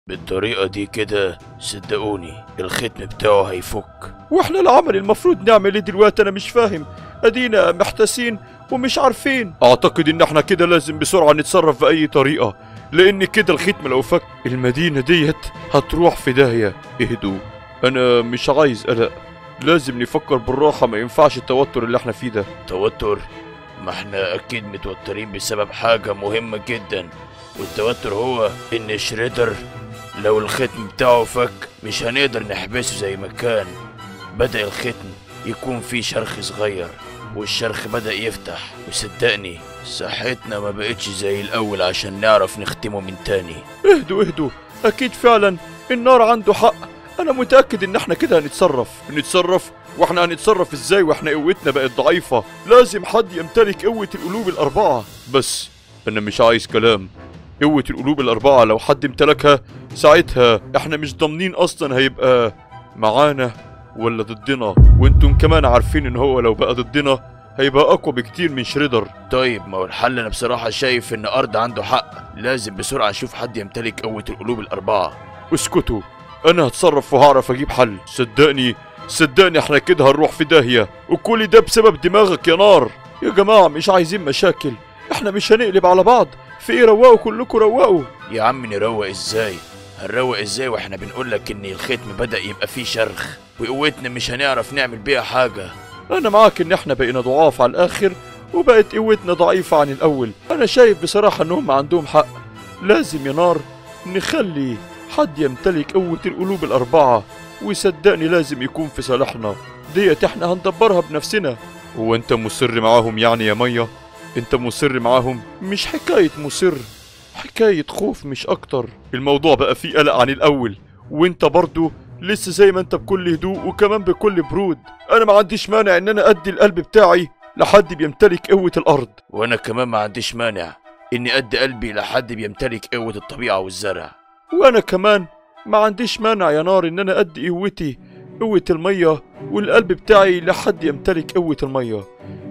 بالطريقة دي كده صدقوني الختم بتاعه هيفك واحنا العمل المفروض نعمل ايه دلوقتي انا مش فاهم ادينا محتاسين ومش عارفين اعتقد ان احنا كده لازم بسرعة نتصرف بأي طريقة لان كده الختم لو فك المدينة ديت هتروح في داهية اهدوا انا مش عايز قلق لازم نفكر بالراحة ما ينفعش التوتر اللي احنا فيه ده توتر ما احنا اكيد متوترين بسبب حاجة مهمة جدا والتوتر هو ان شريدر لو الختم بتاعه فك مش هنقدر نحبسه زي ما كان بدأ الختم يكون فيه شرخ صغير والشرخ بدأ يفتح وصدقني صحتنا ما بقتش زي الأول عشان نعرف نختمه من تاني اهدوا اهدوا اكيد فعلا النار عنده حق انا متاكد ان احنا كده هنتصرف نتصرف واحنا هنتصرف ازاي واحنا قوتنا بقت ضعيفه لازم حد يمتلك قوه القلوب الاربعه بس انا مش عايز كلام قوه القلوب الاربعه لو حد امتلكها ساعتها احنا مش ضامنين اصلا هيبقى معانا ولا ضدنا وانتم كمان عارفين ان هو لو بقى ضدنا هيبقى اقوى بكتير من شريدر طيب ما هو الحل أنا بصراحة شايف إن أرض عنده حق لازم بسرعة نشوف حد يمتلك قوة القلوب الأربعة اسكتوا انا هتصرف وهعرف اجيب حل صدقني صدقني احنا كده هنروح في داهية وكل ده بسبب دماغك يا نار يا جماعة مش عايزين مشاكل احنا مش هنقلب على بعض في ايه روقوا كلكم روقوا يا عم نروق ازاي هنروق ازاي واحنا بنقول لك ان الختم بدأ يبقى فيه شرخ وقوتنا مش هنعرف نعمل بيها حاجة انا معاك ان احنا بقينا ضعاف على الاخر وبقت قوتنا ضعيفة عن الاول انا شايف بصراحة انهم عندهم حق لازم يا نار نخلي حد يمتلك قوة القلوب الاربعة وصدقني لازم يكون في صالحنا ديت احنا هندبرها بنفسنا هو انت مصر معاهم يعني يا مية انت مصر معاهم مش حكاية مصر حكاية خوف مش اكتر الموضوع بقى فيه قلق عن الاول وانت برضو لسه زي ما انت بكل هدوء وكمان بكل برود انا ما عنديش مانع ان انا ادي القلب بتاعي لحد بيمتلك قوة الارض وانا كمان ما عنديش مانع اني ادي قلبي لحد بيمتلك قوة الطبيعة والزرع وانا كمان ما عنديش مانع يا نار ان انا ادي قوتي قوة المية والقلب بتاعي لحد يمتلك قوة المية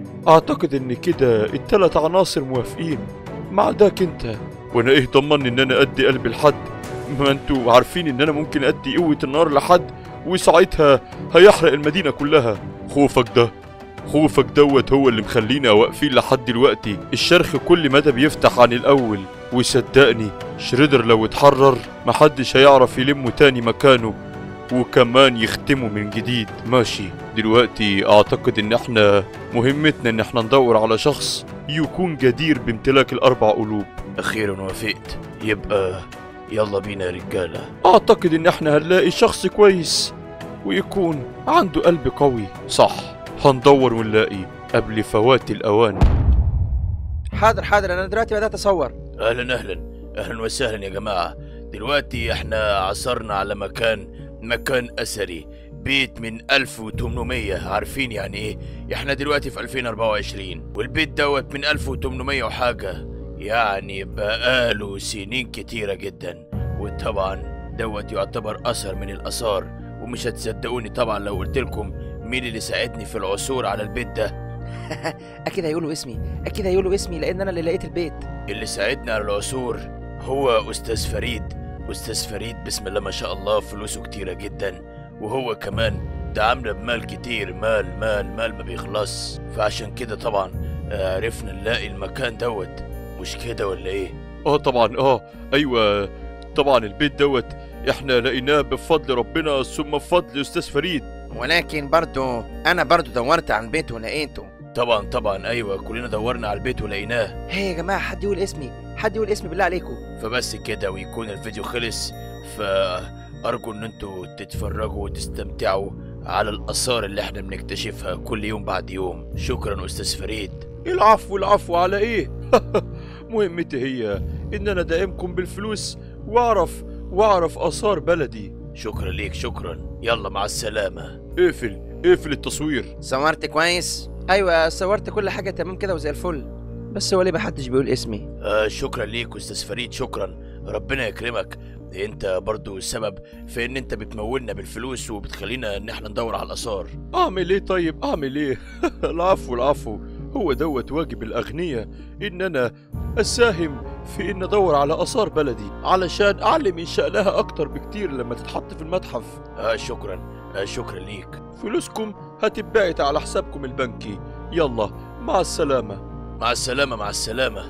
اعتقد ان كده التلات عناصر موافقين ما عداك انت وانا ايه ضمني ان انا ادي قلبي لحد ما انتوا عارفين ان انا ممكن ادي قوة النار لحد وساعتها هيحرق المدينة كلها خوفك ده خوفك دوت هو اللي مخلينا واقفين لحد دلوقتي الشرخ كل مدى بيفتح عن الاول وصدقني شريدر لو اتحرر محدش هيعرف يلمه تاني مكانه وكمان يختمه من جديد ماشي دلوقتي اعتقد ان احنا مهمتنا ان احنا ندور على شخص يكون جدير بامتلاك الاربع قلوب اخيرا وافقت يبقى يلا بينا يا رجالة اعتقد ان احنا هنلاقي شخص كويس ويكون عنده قلب قوي صح هندور ونلاقي قبل فوات الاوان حاضر حاضر انا دلوقتي بدات اصور اهلا اهلا اهلا وسهلا يا جماعة دلوقتي احنا عثرنا على مكان مكان اثري بيت من 1800 عارفين يعني ايه احنا دلوقتي في 2024 والبيت دوت من 1800 وحاجة يعني بقاله سنين كتيرة جدا وطبعا دوت يعتبر اثر من الاثار ومش هتصدقوني طبعا لو قلت لكم مين اللي ساعدني في العثور على البيت ده اكيد هيقولوا اسمي اكيد هيقولوا اسمي لان انا اللي لقيت البيت اللي ساعدنا على العثور هو أستاذ فريد أستاذ فريد بسم الله ما شاء الله فلوسه كتيرة جدا وهو كمان دعمنا بمال كتير مال مال مال ما بيخلص فعشان كده طبعا آه، عرفنا نلاقي المكان دوت مش كده ولا ايه اه طبعا اه ايوه طبعا البيت دوت احنا لقيناه بفضل ربنا ثم بفضل استاذ فريد ولكن برضو انا برضو دورت عن البيت ولقيته طبعا طبعا ايوه كلنا دورنا على البيت ولقيناه هي يا جماعه حد يقول اسمي حد يقول اسمي بالله عليكم فبس كده ويكون الفيديو خلص فأرجو إن انتوا تتفرجوا وتستمتعوا على الآثار اللي احنا بنكتشفها كل يوم بعد يوم شكرا أستاذ فريد العفو العفو على ايه مهمتي هي ان انا دائمكم بالفلوس واعرف واعرف اثار بلدي شكرا ليك شكرا يلا مع السلامة اقفل اقفل التصوير صورت كويس ايوه صورت كل حاجه تمام كده وزي الفل بس هو ليه محدش بيقول اسمي آه شكرا ليك أستاذ فريد شكرا ربنا يكرمك انت برضو السبب في ان انت بتمولنا بالفلوس وبتخلينا ان احنا ندور على الآثار اعمل ايه طيب اعمل ايه العفو العفو هو دوت واجب الاغنياء ان انا اساهم في إن أدور على آثار بلدي علشان أعلم من شأنها أكتر بكتير لما تتحط في المتحف آه شكرا آه شكرا ليك فلوسكم هتتبعت على حسابكم البنكي يلا مع السلامة مع السلامة مع السلامة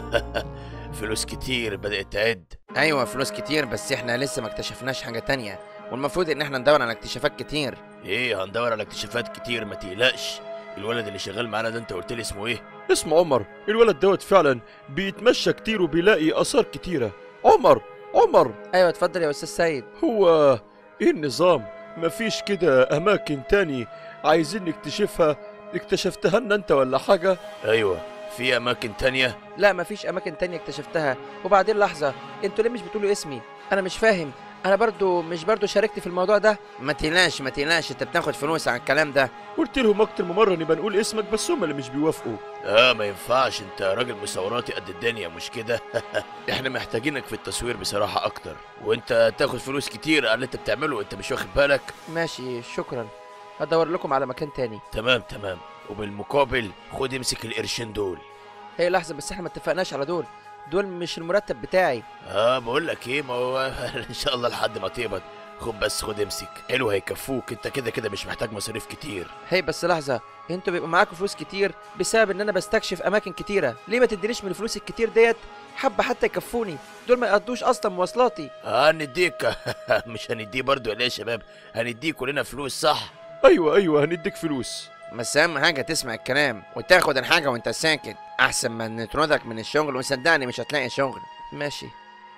فلوس كتير بدأت تعد ايوه فلوس كتير بس احنا لسه ما اكتشفناش حاجه تانية والمفروض ان احنا ندور على اكتشافات كتير ايه هندور على اكتشافات كتير ما تقلقش الولد اللي شغال معانا ده انت قلت لي اسمه ايه اسمه عمر الولد دوت فعلا بيتمشى كتير وبيلاقي آثار كتيرة عمر عمر ايوه اتفضل يا استاذ سيد هو ايه النظام مفيش كده اماكن تاني عايزين نكتشفها اكتشفتها لنا انت ولا حاجة ايوه في اماكن تانية لا مفيش اماكن تانية اكتشفتها وبعدين لحظه انتوا ليه مش بتقولوا اسمي انا مش فاهم انا برضو مش برضو شاركت في الموضوع ده ما تقلقش ما تقلقش انت بتاخد فلوس على الكلام ده قلت لهم اكتر من مرة نبقى نقول اسمك بس هم اللي مش بيوافقوا اه ما ينفعش انت راجل مصوراتي قد الدنيا مش كده احنا محتاجينك في التصوير بصراحة اكتر وانت تاخد فلوس كتير على اللي انت بتعمله انت مش واخد بالك ماشي شكرا هدور لكم على مكان تاني تمام تمام وبالمقابل خد امسك القرشين دول هي لحظه بس احنا ما اتفقناش على دول دول مش المرتب بتاعي اه بقول لك ايه ما هو ان شاء الله لحد ما تقبض خد بس خد امسك حلو هيكفوك انت كده كده مش محتاج مصاريف كتير هي بس لحظه انتوا بيبقى معاكم فلوس كتير بسبب ان انا بستكشف اماكن كتيره ليه ما تدينيش من الفلوس الكتير ديت حبه حتى يكفوني دول ما يقضوش اصلا مواصلاتي هنديك مش هنديه برضو ولا إيه يا شباب هنديه كلنا فلوس صح ايوه ايوه هنديك فلوس بس اهم حاجه تسمع الكلام وتاخد الحاجه وانت ساكت احسن ما نطردك من الشغل وصدقني مش هتلاقي شغل ماشي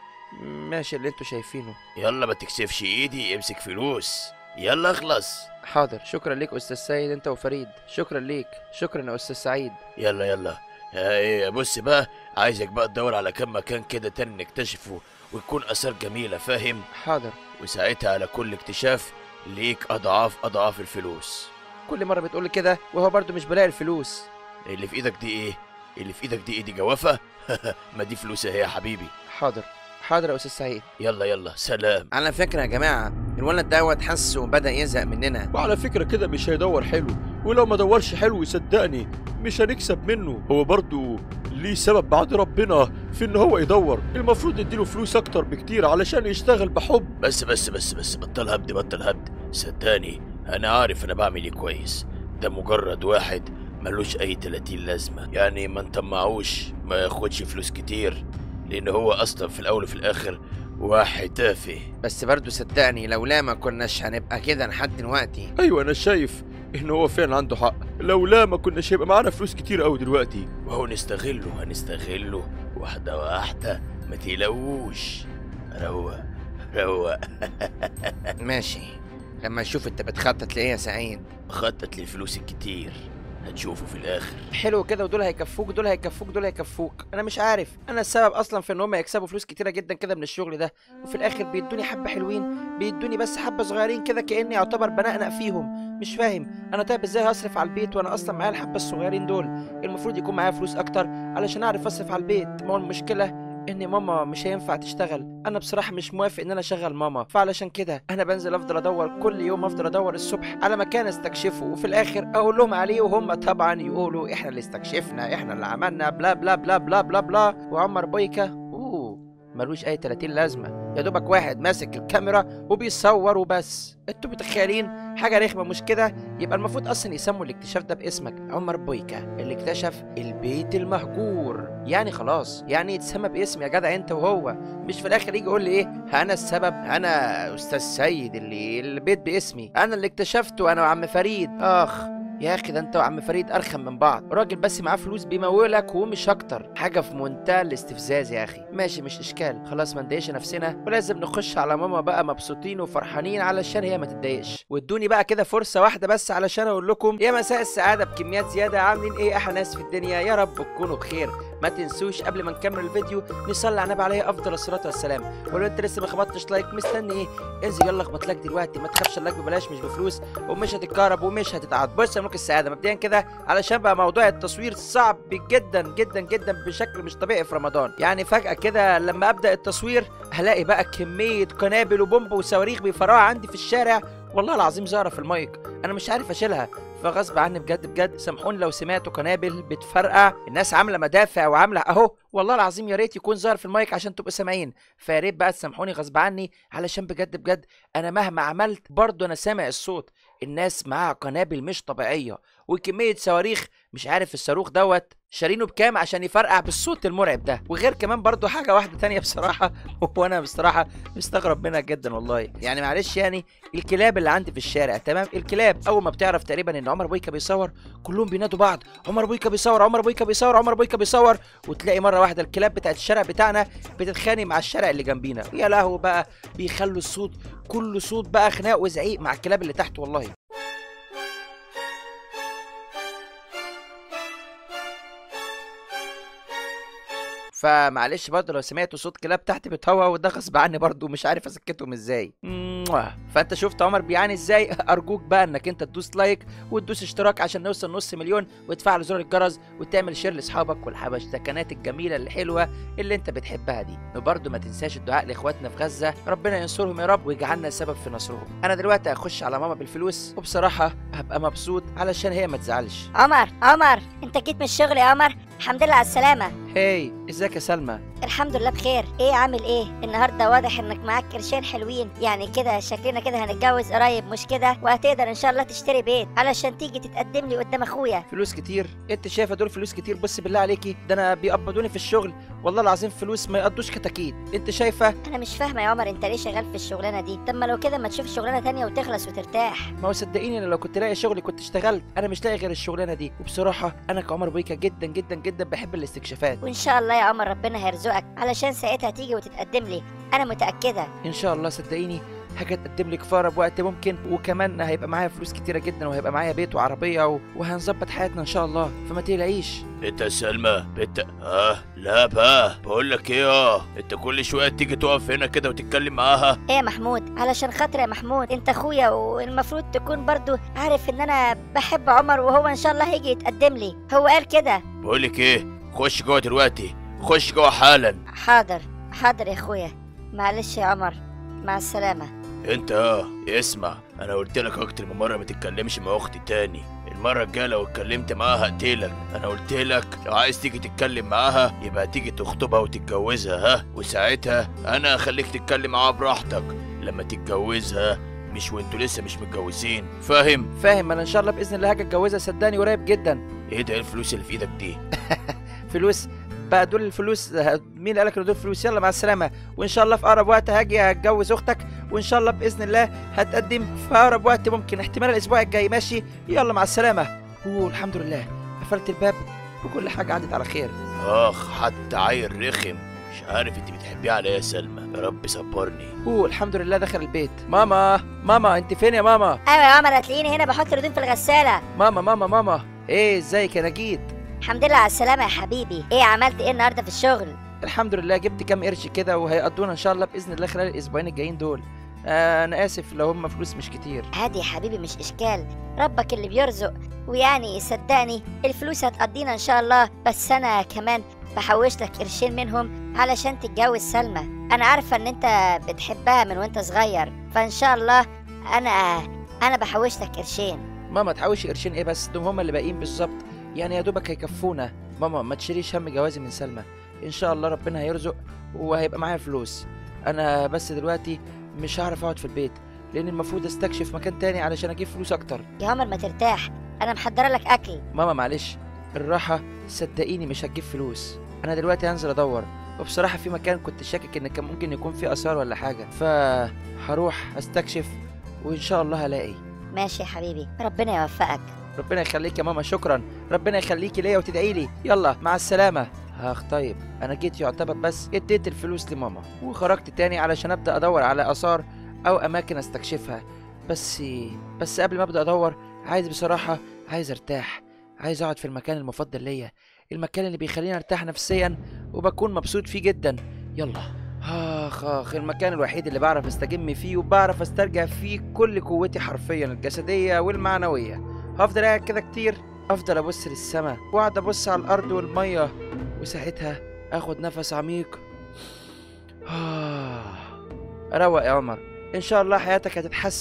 ماشي اللي انتوا شايفينه يلا ما تكسفش ايدي امسك فلوس يلا اخلص حاضر شكرا ليك استاذ سيد انت وفريد شكرا ليك شكرا يا استاذ سعيد يلا يلا آه، بص بقى عايزك بقى تدور على كم مكان كده تاني نكتشفه ويكون اثار جميله فاهم حاضر وساعتها على كل اكتشاف ليك اضعاف اضعاف الفلوس كل مره بتقول كده وهو برضو مش بلاقي الفلوس اللي في ايدك دي ايه اللي في ايدك دي ايه دي جوافه ما دي فلوس اهي يا حبيبي حاضر حاضر يا استاذ سعيد يلا يلا سلام على فكره يا جماعه الولد دوت حس وبدا يزهق مننا وعلى فكرة كده مش هيدور حلو ولو ما دورش حلو يصدقني مش هنكسب منه هو برضو ليه سبب بعد ربنا في ان هو يدور المفروض نديله فلوس اكتر بكتير علشان يشتغل بحب بس بس بس بس بطل هبد بطل هبد صدقني انا عارف انا بعمل ايه كويس ده مجرد واحد ملوش اي 30 لازمه يعني ما نطمعوش ما ياخدش فلوس كتير لان هو اصلا في الاول وفي الاخر واحد تافه بس برضو صدقني لولا ما كناش هنبقى كده لحد دلوقتي ايوه انا شايف ان هو فعلا عنده حق لولا ما كناش هيبقى معانا فلوس كتير قوي دلوقتي وهو نستغله هنستغله واحده واحده ما تقلقوش روق روق ماشي لما نشوف انت بتخطط لايه يا سعيد خطط للفلوس الكتير هتشوفه في الاخر حلو كده ودول هيكفوك دول هيكفوك دول هيكفوك انا مش عارف انا السبب اصلا في ان هم يكسبوا فلوس كتيره جدا كده من الشغل ده وفي الاخر بيدوني حبه حلوين بيدوني بس حبه صغيرين كده كاني يعتبر بنقنق فيهم مش فاهم انا طيب ازاي هصرف على البيت وانا اصلا معايا الحبه الصغيرين دول المفروض يكون معايا فلوس اكتر علشان اعرف اصرف على البيت ما هو المشكله ان ماما مش هينفع تشتغل انا بصراحه مش موافق ان انا اشغل ماما فعلشان كده انا بنزل افضل ادور كل يوم افضل ادور الصبح على مكان استكشفه وفي الاخر اقول لهم عليه وهم طبعا يقولوا احنا اللي استكشفنا احنا اللي عملنا بلا بلا بلا بلا بلا بلا وعمر بويكا اوه ملوش اي 30 لازمه يا دوبك واحد ماسك الكاميرا وبيصور وبس انتوا متخيلين حاجه رخمه مش كده يبقى المفروض اصلا يسموا الاكتشاف ده باسمك عمر بويكا اللي اكتشف البيت المهجور يعني خلاص يعني يتسمى باسم يا جدع انت وهو مش في الاخر يجي يقول لي ايه انا السبب انا استاذ سيد اللي البيت باسمي انا اللي اكتشفته انا وعم فريد اخ يا اخي ده انت وعم فريد ارخم من بعض راجل بس معاه فلوس بيمولك ومش اكتر حاجه في منتهى الاستفزاز يا اخي ماشي مش اشكال خلاص ما نضايقش نفسنا ولازم نخش على ماما بقى مبسوطين وفرحانين علشان هي ما تتضايقش وادوني بقى كده فرصه واحده بس علشان اقول لكم يا مساء السعاده بكميات زياده عاملين ايه احلى ناس في الدنيا يا رب تكونوا بخير ما تنسوش قبل ما نكمل الفيديو نصلي على النبي عليه افضل الصلاه والسلام ولو انت لسه ما خبطتش لايك مستني ايه انزل يلا اخبط لايك دلوقتي ما تخافش اللايك ببلاش مش بفلوس ومش هتتكهرب ومش هتتعاد بص يا ملوك السعاده مبدئيا كده علشان بقى موضوع التصوير صعب جدا جدا جدا بشكل مش طبيعي في رمضان يعني فجاه كده لما ابدا التصوير هلاقي بقى كميه قنابل وبومب وصواريخ بيفرقعوا عندي في الشارع والله العظيم زهره في المايك انا مش عارف اشيلها فغصب عني بجد بجد سامحوني لو سمعتوا قنابل بتفرقع الناس عامله مدافع وعامله اهو والله العظيم يا ريت يكون ظاهر في المايك عشان تبقوا سامعين فيا ريت بقى تسامحوني غصب عني علشان بجد بجد انا مهما عملت برضه انا سامع الصوت الناس معاها قنابل مش طبيعيه وكميه صواريخ مش عارف الصاروخ دوت شارينه بكام عشان يفرقع بالصوت المرعب ده وغير كمان برضو حاجه واحده تانية بصراحه وانا بصراحه مستغرب منها جدا والله يعني معلش يعني الكلاب اللي عندي في الشارع تمام الكلاب اول ما بتعرف تقريبا ان عمر بويكا بيصور كلهم بينادوا بعض عمر بويكا بيصور عمر بويكا بيصور عمر بويكا بيصور وتلاقي مره واحده الكلاب بتاعت الشارع بتاعنا بتتخانق مع الشارع اللي جنبينا يا لهو بقى بيخلوا الصوت كله صوت بقى خناق وزعيق مع الكلاب اللي تحت والله فمعلش برضه لو سمعتوا صوت كلاب تحت بتهوى وده غصب عني برضه مش عارف اسكتهم ازاي موah. فانت شفت عمر بيعاني ازاي ارجوك بقى انك انت تدوس لايك وتدوس اشتراك عشان نوصل نص مليون وتفعل زر الجرس وتعمل شير لاصحابك والحبشتكنات الجميله الحلوه اللي انت بتحبها دي وبرضه ما تنساش الدعاء لاخواتنا في غزه ربنا ينصرهم يا رب ويجعلنا سبب في نصرهم انا دلوقتي هخش على ماما بالفلوس وبصراحه هبقى مبسوط علشان هي ما تزعلش عمر عمر انت جيت من الشغل يا عمر الحمد لله على السلامة هاي ازيك يا سلمى الحمد لله بخير ايه عامل ايه النهارده واضح انك معاك قرشين حلوين يعني كده شكلنا كده هنتجوز قريب مش كده وهتقدر ان شاء الله تشتري بيت علشان تيجي تتقدم لي قدام اخويا فلوس كتير انت شايفه دول فلوس كتير بص بالله عليكي ده انا بيقبضوني في الشغل والله العظيم فلوس ما يقضوش كتاكيت انت شايفه انا مش فاهمه يا عمر انت ليه شغال في الشغلانه دي طب ما لو كده ما تشوف شغلانه تانية وتخلص وترتاح ما هو صدقيني انا لو كنت لاقي شغل كنت اشتغلت انا مش لاقي غير الشغلانه دي وبصراحه انا كعمر بويكا جدا جدا جدا بحب الاستكشافات وان شاء الله يا عمر ربنا هيرزقك علشان ساعتها تيجي وتتقدم لي انا متاكده ان شاء الله صدقيني حاجه تقدم لك في اقرب وقت ممكن وكمان هيبقى معايا فلوس كتيره جدا وهيبقى معايا بيت وعربيه و... وهنظبط حياتنا ان شاء الله فما تقلقيش انت يا سلمى انت اه لا بقى بقول لك ايه اه انت كل شويه تيجي تقف هنا كده وتتكلم معاها ايه يا محمود علشان خاطر يا محمود انت اخويا والمفروض تكون برضو عارف ان انا بحب عمر وهو ان شاء الله هيجي يتقدم لي هو قال كده بقول لك ايه خش جوه دلوقتي خش جوه حالا حاضر حاضر يا اخويا معلش يا عمر مع السلامه انت اه اسمع انا قلت لك اكتر من مره ما تتكلمش مع اختي تاني المره الجايه لو اتكلمت معاها هقتلك انا قلت لك لو عايز تيجي تتكلم معاها يبقى تيجي تخطبها وتتجوزها ها وساعتها انا هخليك تتكلم معاها براحتك لما تتجوزها مش وانتوا لسه مش متجوزين فاهم فاهم انا ان شاء الله باذن الله هاجي اتجوزها صدقني قريب جدا ايه ده ايه الفلوس اللي في ايدك دي فلوس بقى دول الفلوس مين اللي قالك ان دول فلوس يلا مع السلامه وان شاء الله في اقرب وقت هاجي هتجوز اختك وان شاء الله باذن الله هتقدم في اقرب وقت ممكن احتمال الاسبوع الجاي ماشي يلا مع السلامه اوه الحمد لله قفلت الباب وكل حاجه عدت على خير اخ حتى عيل رخم مش عارف انت بتحبيه على ايه يا سلمى يا رب صبرني اوه الحمد لله دخل البيت ماما ماما انت فين يا ماما ايوه يا عمر هتلاقيني هنا بحط الهدوم في الغساله ماما ماما ماما ايه ازيك انا جيت الحمد لله على السلامه يا حبيبي ايه عملت ايه النهارده في الشغل الحمد لله جبت كام قرش كده وهيقضونا ان شاء الله باذن الله خلال الاسبوعين الجايين دول آه انا اسف لو هم فلوس مش كتير عادي يا حبيبي مش اشكال ربك اللي بيرزق ويعني صدقني الفلوس هتقضينا ان شاء الله بس انا كمان بحوش لك قرشين منهم علشان تتجوز سلمى انا عارفه ان انت بتحبها من وانت صغير فان شاء الله انا انا بحوش لك قرشين ماما تحوشي قرشين ايه بس دول هم اللي باقيين بالظبط يعني يا دوبك هيكفونا ماما ما تشيليش هم جوازي من سلمى ان شاء الله ربنا هيرزق وهيبقى معايا فلوس انا بس دلوقتي مش هعرف اقعد في البيت لان المفروض استكشف مكان تاني علشان اجيب فلوس اكتر يا عمر ما ترتاح انا محضره لك اكل ماما معلش الراحه صدقيني مش هتجيب فلوس انا دلوقتي هنزل ادور وبصراحه في مكان كنت شاكك ان كان ممكن يكون فيه اثار ولا حاجه فهروح استكشف وان شاء الله هلاقي ماشي يا حبيبي ربنا يوفقك ربنا يخليك يا ماما شكرا ربنا يخليكي ليا وتدعي لي يلا مع السلامه اخ طيب انا جيت يعتبر بس اديت الفلوس لماما وخرجت تاني علشان ابدا ادور على اثار او اماكن استكشفها بس بس قبل ما ابدا ادور عايز بصراحه عايز ارتاح عايز اقعد في المكان المفضل ليا المكان اللي بيخليني ارتاح نفسيا وبكون مبسوط فيه جدا يلا اخ اخ المكان الوحيد اللي بعرف استجم فيه وبعرف استرجع فيه كل قوتي حرفيا الجسديه والمعنويه هفضل قاعد كده كتير افضل ابص للسما واقعد ابص على الارض والميه وساعتها اخد نفس عميق آه. روق يا عمر ان شاء الله حياتك هتتحسن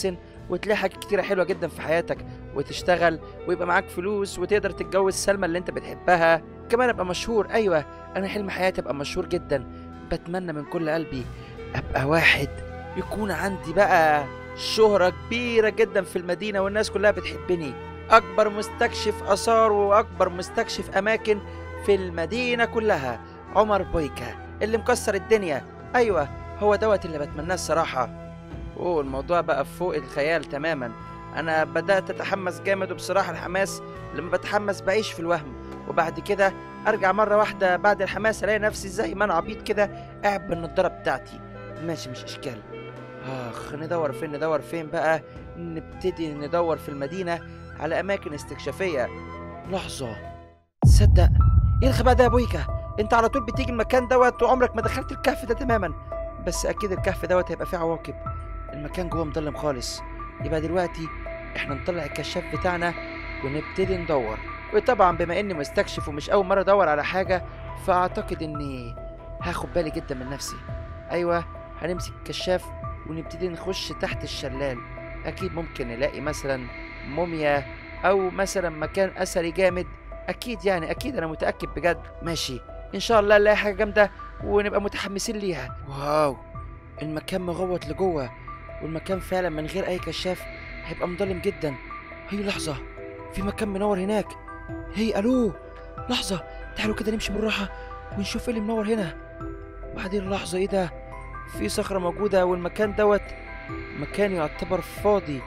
وتلاقي حاجات كتيره حلوه جدا في حياتك وتشتغل ويبقى معاك فلوس وتقدر تتجوز سلمى اللي انت بتحبها كمان ابقى مشهور ايوه انا حلم حياتي ابقى مشهور جدا بتمنى من كل قلبي ابقى واحد يكون عندي بقى شهرة كبيرة جدا في المدينة والناس كلها بتحبني أكبر مستكشف آثار وأكبر مستكشف أماكن في المدينة كلها عمر بويكا اللي مكسر الدنيا أيوة هو دوت اللي بتمناه الصراحة أوه الموضوع بقى فوق الخيال تماما أنا بدأت أتحمس جامد وبصراحة الحماس لما بتحمس بعيش في الوهم وبعد كده أرجع مرة واحدة بعد الحماس ألاقي نفسي زي ما أنا عبيط كده قاعد بالنضارة بتاعتي ماشي مش إشكال آخ ندور فين ندور فين بقى نبتدي ندور في المدينة على أماكن استكشافية لحظة تصدق إيه الغباء ده يا بويكا أنت على طول بتيجي المكان دوت وعمرك ما دخلت الكهف ده تماما بس أكيد الكهف دوت هيبقى فيه عواقب المكان جوه مضلم خالص يبقى دلوقتي احنا نطلع الكشاف بتاعنا ونبتدي ندور وطبعا بما اني مستكشف ومش اول مره ادور على حاجه فاعتقد اني هاخد بالي جدا من نفسي ايوه هنمسك الكشاف ونبتدي نخش تحت الشلال اكيد ممكن نلاقي مثلا موميا او مثلا مكان اثري جامد اكيد يعني اكيد انا متاكد بجد ماشي ان شاء الله نلاقي حاجه جامده ونبقى متحمسين ليها واو المكان مغوط لجوه والمكان فعلا من غير اي كشاف هيبقى مظلم جدا هي لحظه في مكان منور هناك هي الو لحظه تعالوا كده نمشي بالراحه ونشوف ايه اللي منور هنا بعدين لحظه ايه ده في صخره موجوده والمكان دوت مكان يعتبر فاضي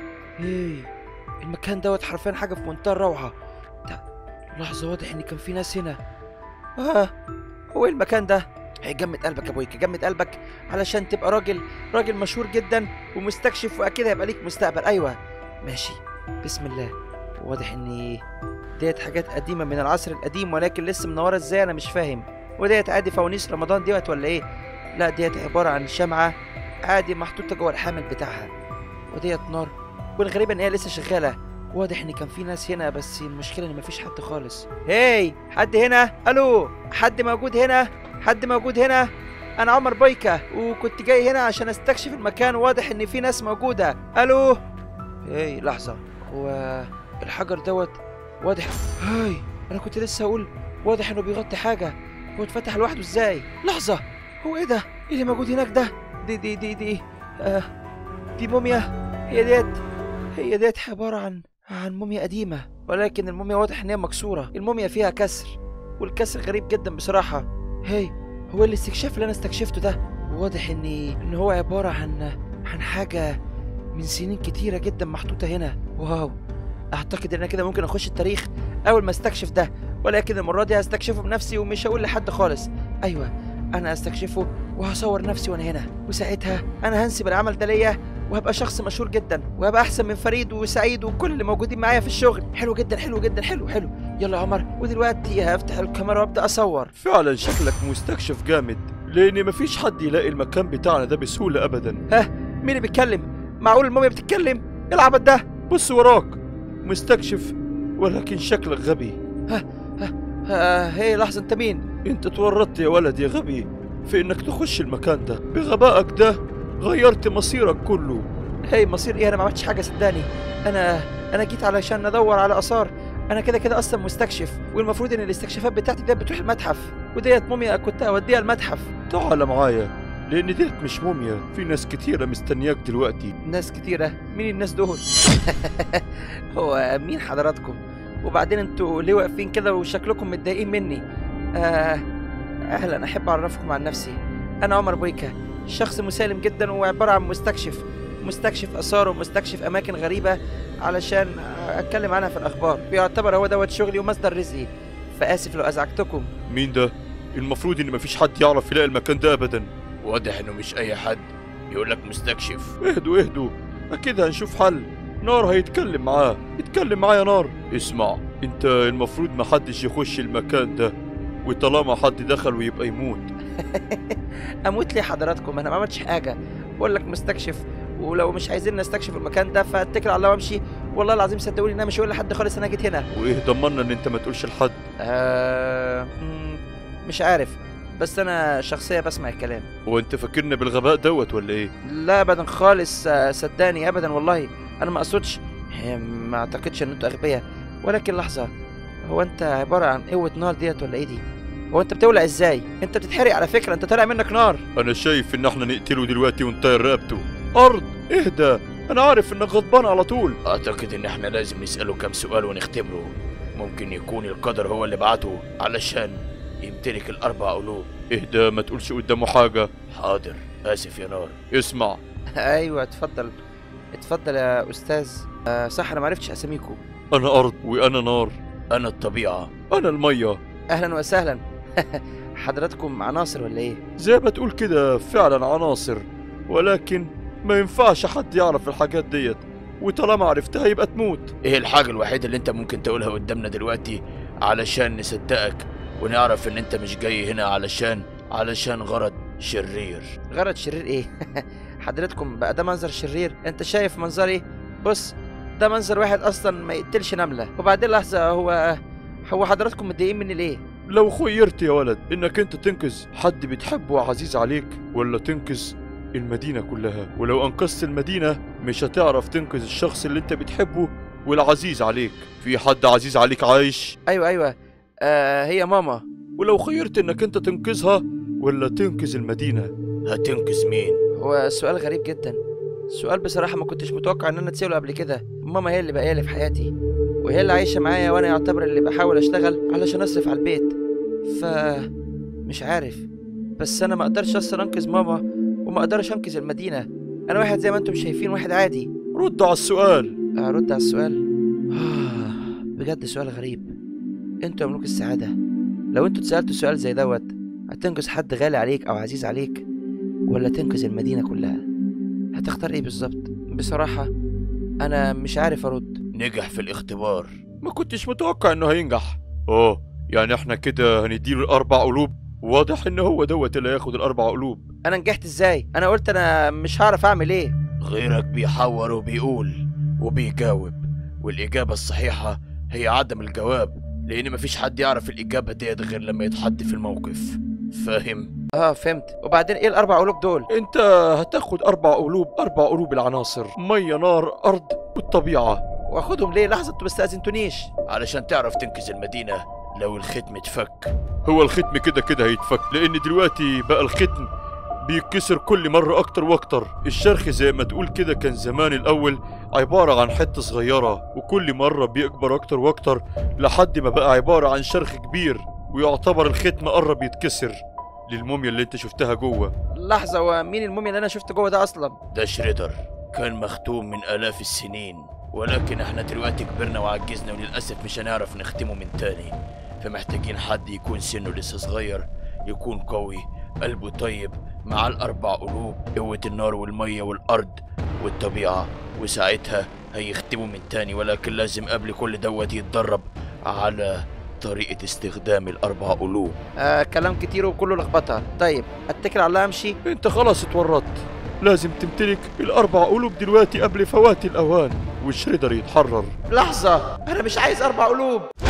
ايه المكان دوت حرفيا حاجه في منتهى الروعه ده لحظه واضح ان كان في ناس هنا اه هو ايه المكان ده هي جمد قلبك يا بويكا جمد قلبك علشان تبقى راجل راجل مشهور جدا ومستكشف واكيد هيبقى ليك مستقبل ايوه ماشي بسم الله واضح ان ديت حاجات قديمه من العصر القديم ولكن لسه منوره ازاي انا مش فاهم وديت عادي فوانيس رمضان ديت ولا ايه لا ديت عباره عن شمعه عادي محطوطه جوه الحامل بتاعها وديت نار والغريب ان هي لسه شغاله واضح ان كان في ناس هنا بس المشكله ان مفيش حد خالص هاي حد هنا الو حد موجود هنا حد موجود هنا انا عمر بويكا وكنت جاي هنا عشان استكشف المكان واضح ان في ناس موجوده الو هاي لحظه هو الحجر دوت واضح هاي انا كنت لسه اقول واضح انه بيغطي حاجه هو اتفتح لوحده ازاي لحظه هو ايه ده ايه اللي موجود هناك ده دي دي دي دي آه دي موميا هي ديت هي ديت عباره عن عن موميا قديمه ولكن الموميا واضح ان هي مكسوره الموميا فيها كسر والكسر غريب جدا بصراحه هي هو الاستكشاف اللي انا استكشفته ده واضح ان ان هو عباره عن عن حاجه من سنين كتيره جدا محطوطه هنا واو اعتقد ان انا كده ممكن اخش التاريخ اول ما استكشف ده ولكن المره دي هستكشفه بنفسي ومش هقول لحد خالص ايوه انا هستكشفه وهصور نفسي وانا هنا وساعتها انا هنسب العمل ده ليا وهبقى شخص مشهور جدا وهبقى احسن من فريد وسعيد وكل اللي موجودين معايا في الشغل حلو جدا حلو جدا حلو حلو يلا يا عمر ودلوقتي هفتح الكاميرا وابدا اصور فعلا شكلك مستكشف جامد لان مفيش حد يلاقي المكان بتاعنا ده بسهوله ابدا ها مين اللي بيتكلم معقول الموميا بتتكلم ايه العبط ده بص وراك مستكشف ولكن شكلك غبي آه هي لحظه انت مين انت تورطت يا ولد يا غبي في انك تخش المكان ده بغبائك ده غيرت مصيرك كله هي مصير ايه انا ما عملتش حاجه صدقني انا انا جيت علشان ادور على اثار انا كده كده اصلا مستكشف والمفروض ان الاستكشافات بتاعتي ديت بتروح المتحف وديت موميا كنت اوديها المتحف تعال معايا لان ديت مش موميا في ناس كتيرة مستنياك دلوقتي ناس كتيره مين الناس دول هو مين حضراتكم وبعدين انتوا ليه واقفين كده وشكلكم متضايقين مني آه اهلا احب اعرفكم عن نفسي انا عمر بويكا شخص مسالم جدا وعباره عن مستكشف مستكشف اثار ومستكشف اماكن غريبه علشان اتكلم عنها في الاخبار بيعتبر هو دوت شغلي ومصدر رزقي فاسف لو ازعجتكم مين ده المفروض ان مفيش حد يعرف يلاقي المكان ده ابدا واضح انه مش اي حد يقول لك مستكشف اهدوا اهدوا اكيد هنشوف حل نار هيتكلم معاه اتكلم معاه يا نار اسمع انت المفروض محدش يخش المكان ده وطالما حد دخل ويبقى يموت اموت ليه حضراتكم انا ما عملتش حاجه بقول لك مستكشف ولو مش عايزين نستكشف المكان ده فاتكل على الله وامشي والله العظيم صدقوني ان انا مش هقول لحد خالص انا جيت هنا وايه ضمننا ان انت ما تقولش لحد آه مم، مش عارف بس انا شخصيه بسمع الكلام وانت فاكرنا بالغباء دوت ولا ايه لا ابدا خالص آه، صدقني ابدا والله انا ما اقصدش آه، ما اعتقدش ان انتوا اغبياء ولكن لحظه هو انت عباره عن قوه نار ديت ولا ايه دي هو انت بتولع ازاي انت بتتحرق على فكره انت طالع منك نار انا شايف ان احنا نقتله دلوقتي ونطير رقبته ارض اهدى انا عارف انك غضبان على طول اعتقد ان احنا لازم نسأله كم سؤال ونختبره ممكن يكون القدر هو اللي بعته علشان يمتلك الاربع قلوب اهدى ما تقولش قدامه حاجة حاضر اسف يا نار اسمع ايوه اتفضل اتفضل يا استاذ آه صح انا ما عرفتش اساميكم انا ارض وانا نار انا الطبيعة انا المية اهلا وسهلا حضراتكم عناصر ولا ايه زي ما تقول كده فعلا عناصر ولكن ما ينفعش حد يعرف الحاجات ديت وطالما عرفتها يبقى تموت ايه الحاجة الوحيدة اللي انت ممكن تقولها قدامنا دلوقتي علشان نصدقك ونعرف ان انت مش جاي هنا علشان علشان غرض شرير غرض شرير ايه حضرتكم بقى ده منظر شرير انت شايف منظري بص ده منظر واحد اصلا ما يقتلش نمله وبعدين لحظه هو هو حضراتكم متضايقين مني ليه لو خيرت يا ولد انك انت تنقذ حد بتحبه وعزيز عليك ولا تنقذ المدينة كلها ولو انقذت المدينة مش هتعرف تنقذ الشخص اللي انت بتحبه والعزيز عليك في حد عزيز عليك عايش ايوه ايوه آه هي ماما ولو خيرت انك انت تنقذها ولا تنقذ المدينة هتنقذ مين هو سؤال غريب جدا سؤال بصراحه ما كنتش متوقع ان انا اتساله قبل كده ماما هي اللي بقالي في حياتي وهي اللي عايشه معايا وانا يعتبر اللي بحاول اشتغل علشان اصرف على البيت ف مش عارف بس انا ما اقدرش اصلا انقذ ماما وما اقدرش انقذ المدينه انا واحد زي ما انتم شايفين واحد عادي رد على السؤال ارد على السؤال آه، بجد سؤال غريب انتوا يا ملوك السعاده لو انتوا اتسالتوا سؤال زي دوت هتنقذ حد غالي عليك او عزيز عليك ولا تنقذ المدينه كلها هتختار ايه بالظبط بصراحه انا مش عارف ارد نجح في الاختبار ما كنتش متوقع انه هينجح اه يعني احنا كده هنديله الاربع قلوب واضح ان هو دوت اللي هياخد الاربع قلوب انا نجحت ازاي انا قلت انا مش هعرف اعمل ايه غيرك بيحور وبيقول وبيجاوب والإجابة الصحيحة هي عدم الجواب لأن مفيش حد يعرف الإجابة ديت غير لما يتحط في الموقف فاهم؟ اه فهمت وبعدين ايه الاربع قلوب دول انت هتاخد اربع قلوب اربع قلوب العناصر مية نار ارض والطبيعة واخدهم ليه لحظه انتوا ما استاذنتونيش علشان تعرف تنقذ المدينة لو الختم اتفك هو الختم كده كده هيتفك لان دلوقتي بقى الختم بيتكسر كل مرة أكتر وأكتر الشرخ زي ما تقول كده كان زمان الأول عبارة عن حتة صغيرة وكل مرة بيكبر أكتر وأكتر لحد ما بقى عبارة عن شرخ كبير ويعتبر الختم قرب يتكسر للموميا اللي انت شفتها جوه لحظه هو مين الموميا اللي انا شفت جوه ده اصلا ده شريدر كان مختوم من آلاف السنين ولكن احنا دلوقتي كبرنا وعجزنا وللأسف مش هنعرف نختمه من تاني فمحتاجين حد يكون سنه لسه صغير يكون قوي قلبه طيب مع الأربع قلوب قوة النار والمية والأرض والطبيعة وساعتها هيختموا من تاني ولكن لازم قبل كل دوت يتدرب على طريقة استخدام الأربع قلوب آه كلام كتير وكله لخبطه طيب اتكل على الله امشي انت خلاص اتورطت لازم تمتلك الأربع قلوب دلوقتي قبل فوات الأوان والشريدر يتحرر لحظه انا مش عايز اربع قلوب